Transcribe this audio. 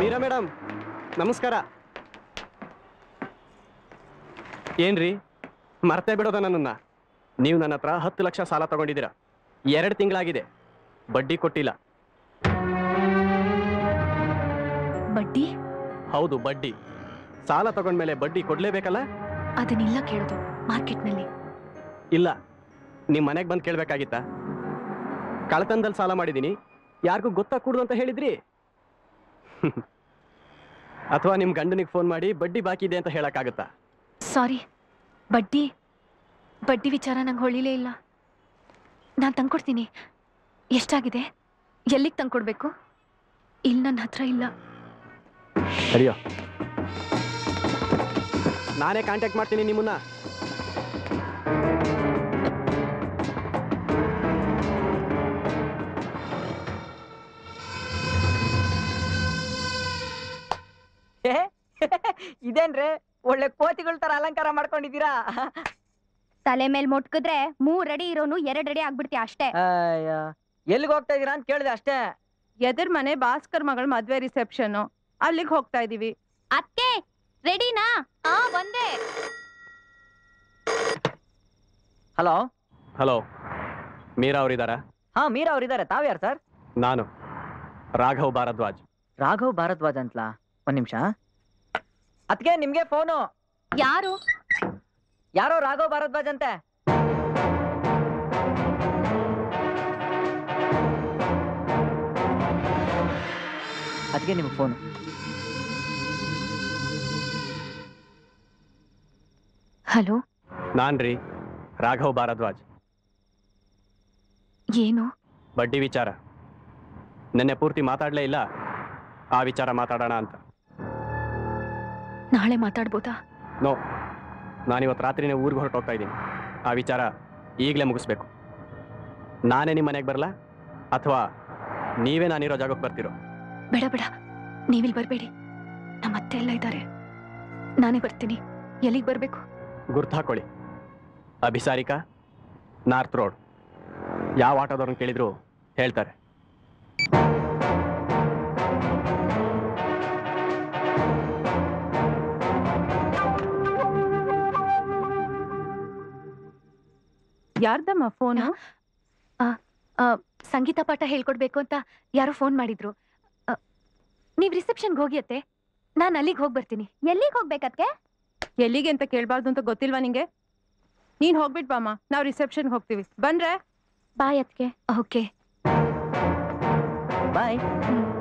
Meera madam ನಮಸ್ಕಾರ ಏನ್ರಿ ಮರ್ತೇ ಬಿಡೋದ ನನ್ನನ್ನ ನೀವು ನನ್ನ ಹತ್ರ ಹತ್ತು ಲಕ್ಷ ಸಾಲ ತಗೊಂಡಿದ್ದೀರಾ ಎರಡು ತಿಂಗಳಾಗಿದೆ ಬಡ್ಡಿ ಕೊಟ್ಟಿಲ್ಲ ಬಡ್ಡಿ ಹೌದು ಬಡ್ಡಿ ಸಾಲ ತಗೊಂಡ್ಮೇಲೆ ಬಡ್ಡಿ ಕೊಡ್ಲೇಬೇಕಲ್ಲ ಅದನ್ನೆಲ್ಲ ಕೇಳೋದು ಮಾರ್ಕೆಟ್ನಲ್ಲಿ ಇಲ್ಲ ನಿಮ್ಮ ಮನೆಗೆ ಬಂದು ಕೇಳಬೇಕಾಗಿತ್ತಾ ಕಳ್ತನದಲ್ಲಿ ಸಾಲ ಮಾಡಿದ್ದೀನಿ ಯಾರಿಗೂ ಗೊತ್ತಾಗ್ಕೂಡ್ದು ಅಂತ ಹೇಳಿದ್ರಿ ಅಥವಾ ನಿಮ್ಮ ಗಂಡನಿಗೆ ಫೋನ್ ಮಾಡಿ ಬಡ್ಡಿ ಬಾಕಿ ಇದೆ ಅಂತ ಹೇಳಕ್ಕಾಗತ್ತಾ ಸಾರಿ ಬಡ್ಡಿ ಬಡ್ಡಿ ವಿಚಾರ ನಂಗೆ ಹೊಳಿಲೇ ಇಲ್ಲ ನಾನು ತಂದ್ಕೊಡ್ತೀನಿ ಎಷ್ಟಾಗಿದೆ ಎಲ್ಲಿಗೆ ತಂದ್ಕೊಡ್ಬೇಕು ಇಲ್ಲಿ ನನ್ನ ಹತ್ರ ಇಲ್ಲ ಸರಿಯೋ ನಾನೇ ಕಾಂಟ್ಯಾಕ್ಟ್ ಮಾಡ್ತೀನಿ ನಿಮ್ಮನ್ನ ಇದೇನ್ರಿ ಒಳ್ಳೆ ಕೋತಿಗಳ ತರ ಅಲಂಕಾರ ಮಾಡ್ಕೊಂಡಿದ್ದೀರಾ ತಲೆ ಮೇಲ್ ಮುಟ್ಕಿದ್ರೆ ಮೂರ್ ಅಡಿ ಇರೋನು ಎರಡ್ ಅಡಿ ಆಗ್ಬಿಡ್ತೀಯ ಅಷ್ಟೇ ಅಯ್ಯ ಎಲ್ಲಿಗೆ ಹೋಗ್ತಾ ಇದೀರಾ ಅಂತ ಕೇಳಿದೆ ಅಷ್ಟೇ ಎದುರ್ ಮನೆ ಭಾಸ್ಕರ್ ಮಗಳ ಮದ್ವೆ ರಿಸೆಪ್ಷನ್ ಅಲ್ಲಿಗೆ ಹೋಗ್ತಾ ಇದೀವಿ ಅತ್ತೆ ರೆಡಿನಾ ಆ ಬಂದೆ ಹಲೋ ಹಲೋ ಮೀರಾ ಅವರಿದ್ದಾರಾ ಹಾ ಮೀರಾ ಅವ್ರಿದ್ದಾರೆ ತಾವ್ಯಾರು ಸರ್ ನಾನು ರಾಘವ್ ಭಾರದ್ವಾಜ್ ರಾಘವ್ ಭಾರದ್ವಾಜ್ ಅಂತಲಾ ಒಂದ್ ನಿಮಿಷ ಅದಕ್ಕೆ ನಿಮ್ಗೆ ಫೋನು ಯಾರು ಯಾರೋ ರಾಘವ್ ಭಾರದ್ವಾಜ್ ಅಂತೆ ಅದಕ್ಕೆ ನಿಮ್ಗೆ ಫೋನು ಹಲೋ ನಾನ್ ರೀ ರಾಘವ್ ಭಾರದ್ವಾಜ್ ಏನು ಬಡ್ಡಿ ವಿಚಾರ ನೆನ್ನೆ ಪೂರ್ತಿ ಮಾತಾಡಲೇ ಇಲ್ಲ ಆ ವಿಚಾರ ಮಾತಾಡೋಣ ಅಂತ ನಾಳೆ ಮಾತಾಡ್ಬೋದಾ ನೋ ನಾನಿವತ್ತು ರಾತ್ರಿನೇ ಊರಿಗೆ ಹೊರಟೋಗ್ತಾ ಇದ್ದೀನಿ ಆ ವಿಚಾರ ಈಗಲೇ ಮುಗಿಸ್ಬೇಕು ನಾನೇ ನಿಮ್ಮ ಮನೆಗೆ ಬರಲ್ಲ ಅಥವಾ ನೀವೇ ನಾನಿರೋ ಜಾಗಕ್ಕೆ ಬರ್ತಿರೋ ಬೇಡ ಬೇಡ ನೀವಿಲ್ಲಿ ಬರಬೇಡಿ ನಮ್ಮ ಅತ್ತೆ ಎಲ್ಲ ಇದ್ದಾರೆ ನಾನೇ ಬರ್ತೀನಿ ಎಲ್ಲಿಗೆ ಬರಬೇಕು ಗುರ್ತು ಹಾಕೊಳ್ಳಿ ಅಭಿಸಾರಿಕಾ ನಾರ್ತ್ ರೋಡ್ ಯಾವ ಆಟೋದವ್ರನ್ನ ಕೇಳಿದ್ರು ಹೇಳ್ತಾರೆ ಯಾರ್ದಮ್ಮ ಫೋನು ಸಂಗೀತ ಪಾಠ ಹೇಳ್ಕೊಡ್ಬೇಕು ಅಂತ ಯಾರೋ ಫೋನ್ ಮಾಡಿದ್ರು ಆ, ನೀವ್ ರಿಸೆಪ್ಷನ್ಗೆ ಹೋಗಿ ಅತ್ತೆ ನಾನು ಅಲ್ಲಿಗೆ ಹೋಗಿ ಬರ್ತೀನಿ ಎಲ್ಲಿಗ್ ಹೋಗ್ಬೇಕತ್ಗೆ ಎಲ್ಲಿಗೆ ಅಂತ ಕೇಳ್ಬಾರ್ದು ಅಂತ ಗೊತ್ತಿಲ್ವಾ ನಿಂಗೆ ನೀನ್ ಹೋಗ್ಬಿಟ್ ಬಾಮ್ಮ ನಾವ್ ರಿಸೆಪ್ಷನ್ ಹೋಗ್ತೀವಿ ಬಂದ್ರೆ ಬಾಯ್ ಅತ್ಗೆ ಓಕೆ ಬಾಯ್ ಹ್ಮ್